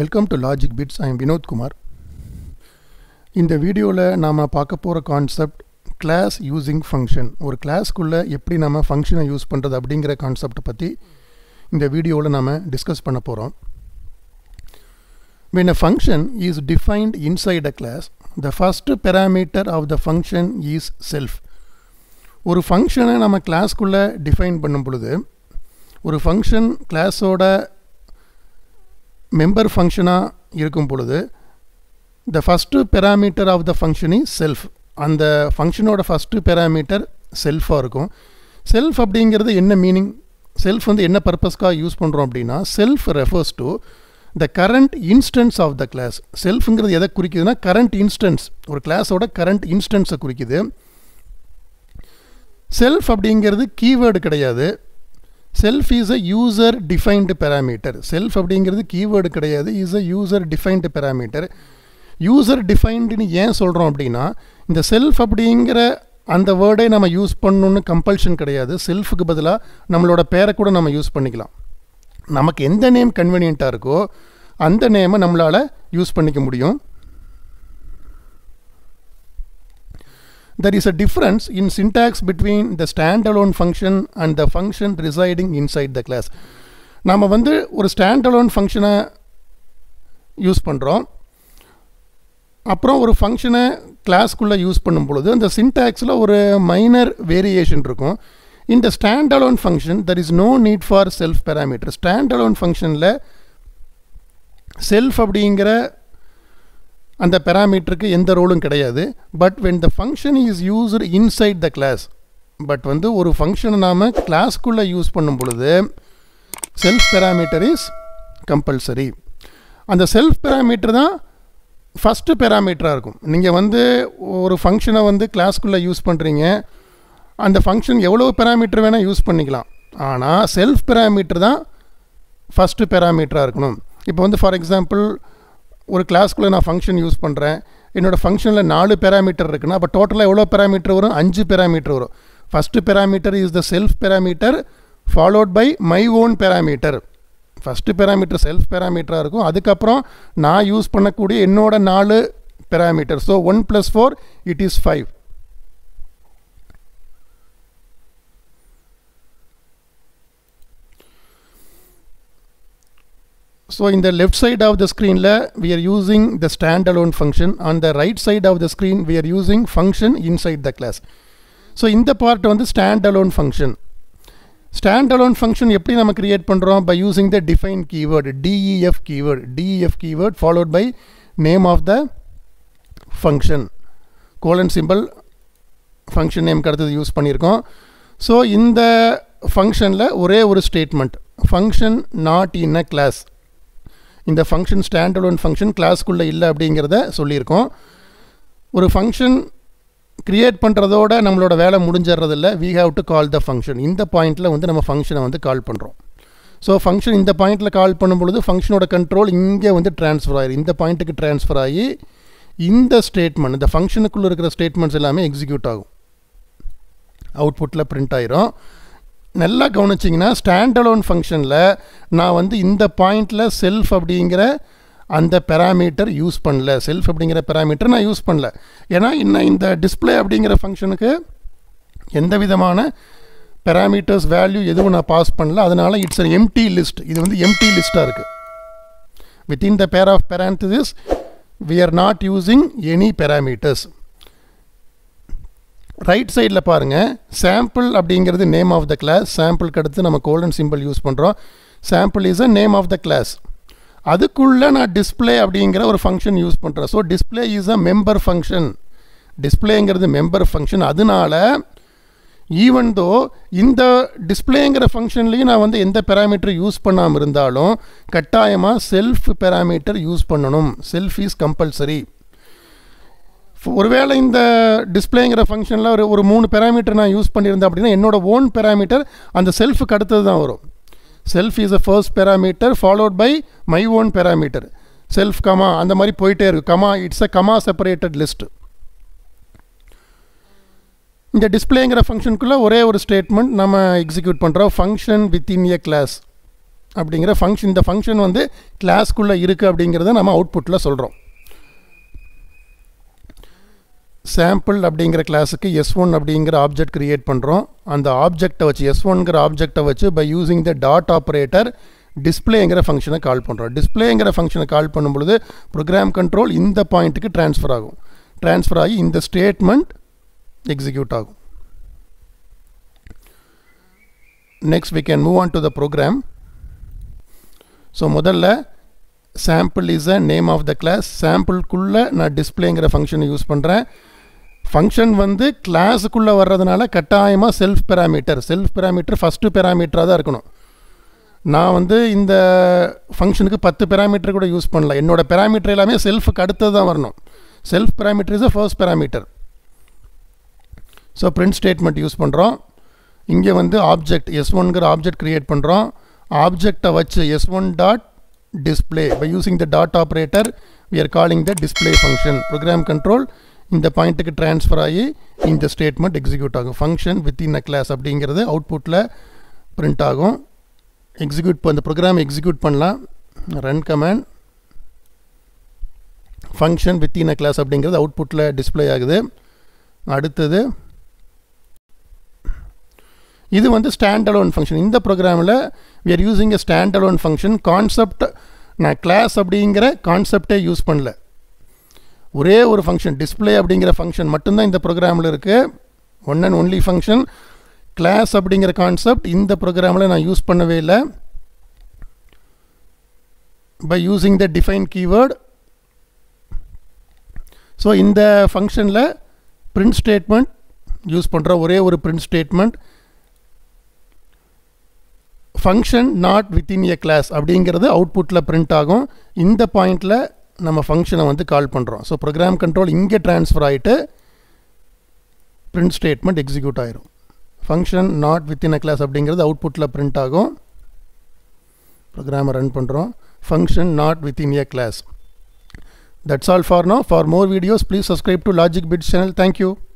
Welcome to logic bits I am Vinod Kumar இந்த வீடியோவில் நாம் பார்க்க போகிற கான்செப்ட் கிளாஸ் யூஸிங் ஃபங்க்ஷன் ஒரு கிளாஸ்க்குள்ளே எப்படி நம்ம ஃபங்க்ஷனை யூஸ் பண்ணுறது அப்படிங்கிற கான்செப்டை பற்றி இந்த வீடியோவில் நாம் டிஸ்கஸ் பண்ண போகிறோம் when a function is defined inside a class the first parameter of the function is self ஒரு ஃபங்க்ஷனை நம்ம கிளாஸ்க்குள்ளே டிஃபைன் பண்ணும் பொழுது ஒரு ஃபங்க்ஷன் கிளாஸோட மெம்பர் ஃபங்க்ஷனாக இருக்கும் பொழுது the first parameter of the function is self அந்த ஃபங்க்ஷனோட ஃபஸ்ட்டு பெராமீட்டர் செல்ஃபாக இருக்கும் செல்ஃப் அப்படிங்கிறது என்ன மீனிங் செல்ஃப் வந்து என்ன பர்பஸ்க்காக யூஸ் பண்ணுறோம் அப்படின்னா self refers to the current instance of the class செல்ஃபுங்கிறது எதை குறிக்குதுன்னா கரண்ட் இன்ஸ்டன்ஸ் ஒரு கிளாஸோட கரண்ட் இன்ஸ்டன்ஸை குறிக்குது செல்ஃப் அப்படிங்கிறது கீவேர்டு கிடையாது self is a user defined parameter self அப்படிங்கிறது கீவேர்டு கிடையாது is a user defined parameter user டிஃபைன்டுன்னு ஏன் சொல்கிறோம் அப்படின்னா இந்த செல்ஃப் அப்படிங்கிற அந்த வேர்டை நம்ம யூஸ் பண்ணணுன்னு கம்பல்ஷன் கிடையாது செல்ஃபுக்கு பதிலாக நம்மளோட பேரை கூட நம்ம யூஸ் பண்ணிக்கலாம் நமக்கு எந்த நேம் கன்வீனியண்ட்டாக இருக்கோ அந்த நேமை நம்மளால் யூஸ் பண்ணிக்க முடியும் there is a difference in syntax between the standalone function and the function residing inside the class நாம் வந்து ஒரு ஸ்டாண்டலோன் ஃபங்க்ஷனை யூஸ் பண்ணுறோம் அப்புறம் ஒரு ஃபங்க்ஷனை கிளாஸ்க்குள்ளே யூஸ் பண்ணும் பொழுது அந்த சின்டாக்ஸில் ஒரு மைனர் வேரியேஷன் இருக்கும் இந்த standalone function there is no need for self parameter standalone ஃபங்க்ஷனில் செல்ஃப் அப்படிங்கிற அந்த பேராமீட்டருக்கு எந்த ரோலும் கிடையாது but when the function is used inside the class but வந்து ஒரு ஃபங்க்ஷனை நாம் கிளாஸ்க்குள்ளே யூஸ் பண்ணும் பொழுது செல்ஃப் பேராமீட்டர் இஸ் கம்பல்சரி அந்த செல்ஃப் பேராமீட்டர் தான் ஃபஸ்ட்டு பேராமீட்டராக இருக்கும் நீங்கள் வந்து ஒரு ஃபங்க்ஷனை வந்து கிளாஸ்க்குள்ளே யூஸ் பண்ணுறீங்க அந்த ஃபங்க்ஷன் எவ்வளோ பேராமீட்டர் வேணால் யூஸ் பண்ணிக்கலாம் ஆனால் செல்ஃப் பேராமீட்டர் தான் ஃபஸ்ட்டு பேராமீட்டராக இருக்கணும் இப்போ வந்து ஃபார் எக்ஸாம்பிள் ஒரு கிளாஸ்க்குள்ளே நான் ஃபங்க்ஷன் யூஸ் பண்ணுறேன் என்னோடய ஃபங்க்ஷனில் நாலு பேராமீட்டர் இருக்குன்னா அப்போ டோட்டலாக எவ்வளோ பேராமீட்டர் வரும் அஞ்சு பேராமீட்டர் வரும் first parameter is the self parameter followed by my own parameter first parameter self பேராமீட்டராக இருக்கும் அதுக்கப்புறம் நான் யூஸ் பண்ணக்கூடிய என்னோட நாலு parameter so one plus four it is five So in the left side of the screen we are using the standalone function. On the right side of the screen we are using function inside the class. So இந்த part வந்து standalone function. Standalone function எப்படி நம்ம create பண்ணுறோம் by using the define keyword def keyword def keyword followed by name of the function colon symbol function name அடுத்தது use பண்ணியிருக்கோம் so இந்த ஃபங்க்ஷனில் ஒரே ஒரு statement function not in a class இந்த ஃபங்க்ஷன் ஸ்டாண்டலோன் ஃபங்க்ஷன் கிளாஸ்க்குள்ளே இல்லை அப்படிங்கிறத சொல்லியிருக்கோம் ஒரு ஃபங்க்ஷன் க்ரியேட் பண்ணுறதோட நம்மளோட வேலை முடிஞ்சிடுறதில்ல we have to call the function இந்த பாயிண்ட்டில் வந்து நம்ம ஃபங்க்ஷனை வந்து கால் பண்ணுறோம் ஸோ ஃபங்க்ஷன் இந்த பாயிண்ட்டில் கால் பண்ணும்பொழுது ஃபங்க்ஷனோட கண்ட்ரோல் இங்கே வந்து ட்ரான்ஸ்ஃபர் ஆகிடும் இந்த பாயிண்ட்டுக்கு ட்ரான்ஸ்ஃபர் ஆகி இந்த ஸ்டேட்மெண்ட் இந்த ஃபங்க்ஷனுக்குள்ளே இருக்கிற ஸ்டேட்மெண்ட்ஸ் எல்லாமே எக்ஸிக்யூட் ஆகும் அவுட்புட்டில் பிரிண்ட் ஆயிரும் நல்லா கவனிச்சிங்கன்னா ஸ்டாண்டலோன் ஃபங்க்ஷனில் நான் வந்து இந்த பாயிண்டில் செல்ஃப் அப்படிங்கிற அந்த பேராமீட்டர் யூஸ் பண்ணல செல்ஃப் அப்படிங்கிற பேராமீட்டர் நான் யூஸ் பண்ணல ஏன்னா இன்னும் இந்த டிஸ்பிளே அப்படிங்கிற ஃபங்க்ஷனுக்கு எந்த விதமான பேராமீட்டர்ஸ் வேல்யூ எதுவும் நான் பாஸ் பண்ணல அதனால் இட்ஸ் அன் எம்டி லிஸ்ட் இது வந்து எம்டி லிஸ்ட்டாக இருக்குது within the pair of parentheses we are not using any parameters right சைடில் பாருங்கள் சாம்பிள் அப்படிங்கிறது நேம் ஆஃப் த கிளாஸ் சாம்பிளுக்கு அடுத்து நம்ம கோல்டன் சிம்பிள் யூஸ் பண்ணுறோம் sample is a name of the class அதுக்குள்ளே நான் டிஸ்பிளே அப்படிங்கிற ஒரு ஃபங்க்ஷன் யூஸ் பண்ணுறேன் so display is a member function டிஸ்பிளேங்கிறது மெம்பர் ஃபங்க்ஷன் அதனால ஈவன் தோ இந்த டிஸ்பிளேங்கிற ஃபங்க்ஷன்லேயும் நான் வந்து எந்த பேராமீட்டர் யூஸ் பண்ணாமல் இருந்தாலும் கட்டாயமாக செல்ஃப் பேராமீட்டர் யூஸ் பண்ணணும் செல்ஃப் இஸ் கம்பல்சரி ஒருவேளை இந்த டிஸ்பிளேங்கிற ஃபங்க்ஷனில் ஒரு ஒரு மூணு பேராமீட்டர் நான் யூஸ் பண்ணியிருந்தேன் அப்படின்னா என்னோட ஓன் பேராமீட்டர் அந்த செல்ஃபுக்கு அடுத்தது தான் வரும் self is a first parameter followed by my own parameter self comma அந்த மாதிரி போயிட்டே இருக்கு comma it's a comma separated list இந்த டிஸ்பிளேங்கிற ஃபங்க்ஷனுக்குள்ளே ஒரே ஒரு ஸ்டேட்மெண்ட் நம்ம எக்ஸிக்யூட் பண்ணுறோம் ஃபங்க்ஷன் வித்தின் எ கிளாஸ் அப்படிங்கிற ஃபங்க்ஷன் இந்த ஃபங்க்ஷன் வந்து கிளாஸ்க்குள்ளே இருக்குது அப்படிங்கிறத நம்ம அவுட்புட்டில் சொல்கிறோம் சாம்பிள் அப்படிங்கிற கிளாஸுக்கு எஸ் ஒன் அப்படிங்கிற ஆப்ஜெக்ட் கிரியேட் பண்ணுறோம் அந்த ஆப்ஜெக்டை வச்சு எஸ் ஒன்கிற ஆப்ஜெக்டை வச்சு by using the dot operator டிஸ்பிளேங்கிற ஃபங்க்ஷனை கால் பண்ணுறோம் டிஸ்பிளேங்கிற ஃபங்க்ஷனை கால் பண்ணும்பொழுது ப்ரோக்ராம் கண்ட்ரோல் இந்த பாயிண்ட்டுக்கு ட்ரான்ஸ்ஃபர் ஆகும் ட்ரான்ஸ்ஃபர் ஆகி இந்த ஸ்டேட்மெண்ட் எக்ஸிக்யூட் ஆகும் next we can move on to the program so முதல்ல sample is a name of the class சாம்பிள்குள்ளே நான் டிஸ்பிளேங்கிற ஃபங்க்ஷனை யூஸ் பண்ணுறேன் ஃபங்க்ஷன் வந்து கிளாஸுக்குள்ளே வர்றதுனால கட்டாயமாக self parameter self parameter first பேராமீட்டராக தான் இருக்கணும் நான் வந்து இந்த ஃபங்க்ஷனுக்கு பத்து பேராமீட்டர் கூட யூஸ் பண்ணல என்னோடய பேராமீட்டர் எல்லாமே செல்ஃபுக்கு அடுத்தது தான் வரணும் self parameter is a first parameter so print statement use பண்ணுறோம் இங்கே வந்து ஆப்ஜெக்ட் எஸ் ஒன்கிற ஆப்ஜெக்ட் க்ரியேட் பண்ணுறோம் ஆப்ஜெக்டை வச்சு S one dot display by using the dot operator we are calling the display function program control இந்த பாயிண்ட்டுக்கு transfer ஆகி இந்த ஸ்டேட்மெண்ட் எக்ஸிக்யூட் ஆகும் ஃபங்க்ஷன் வித்தின் அ கிளாஸ் அப்படிங்கிறது அவுட்புட்டில் பிரிண்ட் ஆகும் எக்ஸிக்யூட் இப்போ இந்த ப்ரோக்ராம் எக்ஸிக்யூட் பண்ணலாம் run command function within a class அப்படிங்கிறது அவுட்புட்டில் டிஸ்பிளே ஆகுது அடுத்தது இது வந்து ஸ்டாண்ட் அலோன் ஃபங்க்ஷன் இந்த ப்ரோக்ராமில் we are using a stand alone function concept நான் கிளாஸ் அப்படிங்கிற கான்செப்டே யூஸ் பண்ணல ஒரே ஒரு ஃபங்க்ஷன் டிஸ்பிளே அப்படிங்கிற ஃபங்க்ஷன் மட்டும்தான் இந்த ப்ரோக்ராமில் இருக்குது one and only function class அப்படிங்கிற கான்செப்ட் இந்த ப்ரோக்ராமில் நான் யூஸ் பண்ணவே இல்லை by using the define keyword so இந்த ஃபங்க்ஷனில் பிரிண்ட் ஸ்டேட்மெண்ட் யூஸ் பண்ணுற ஒரே ஒரு print statement function not within a class அப்படிங்கிறது அவுட்புட்டில் பிரிண்ட் ஆகும் இந்த பாயிண்டில் நம்ம ஃபங்க்ஷனை வந்து கால் பண்ணுறோம் ஸோ ப்ரோக்ராம் கண்ட்ரோல் இங்கே ட்ரான்ஸ்ஃபர் ஆகிட்டு பிரிண்ட் ஸ்டேட்மெண்ட் எக்ஸிக்யூட் ஆயிரும் function not within a class அப்படிங்கிறது அவுட்புட்டில் பிரிண்ட் ஆகும் ப்ரோக்ராமை ரன் பண்ணுறோம் function not within a class that's all for now for more videos please subscribe to logic Bits channel thank you